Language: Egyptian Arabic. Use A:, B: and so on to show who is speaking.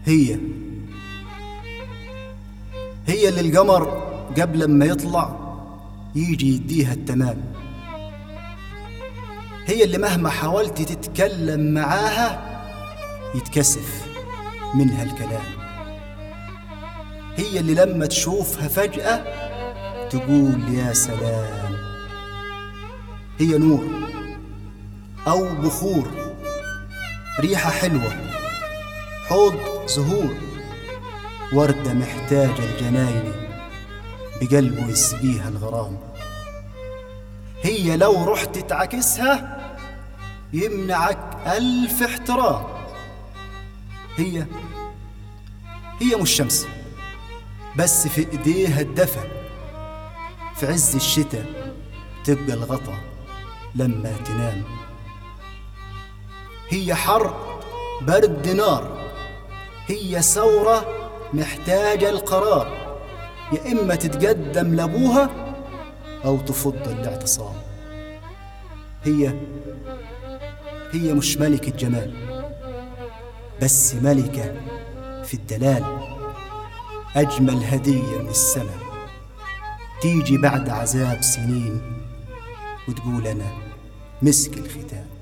A: هي هي اللي القمر قبل ما يطلع يجي يديها التمام هي اللي مهما حاولت تتكلم معاها يتكسف منها الكلام هي اللي لما تشوفها فجأة تقول يا سلام هي نور أو بخور ريحة حلوة حوض زهور وردة محتاجة الجناين بقلبه يسقيها الغرام هي لو رحت تعكسها يمنعك ألف احترام هي هي مش شمس بس في ايديها الدفى في عز الشتاء تبقى الغطا لما تنام هي حر برد نار هي ثورة محتاجة القرار يا إما تتقدم لأبوها أو تفض الاعتصام هي هي مش ملكة جمال بس ملكة في الدلال أجمل هدية من السماء تيجي بعد عذاب سنين وتقول أنا مسك الختام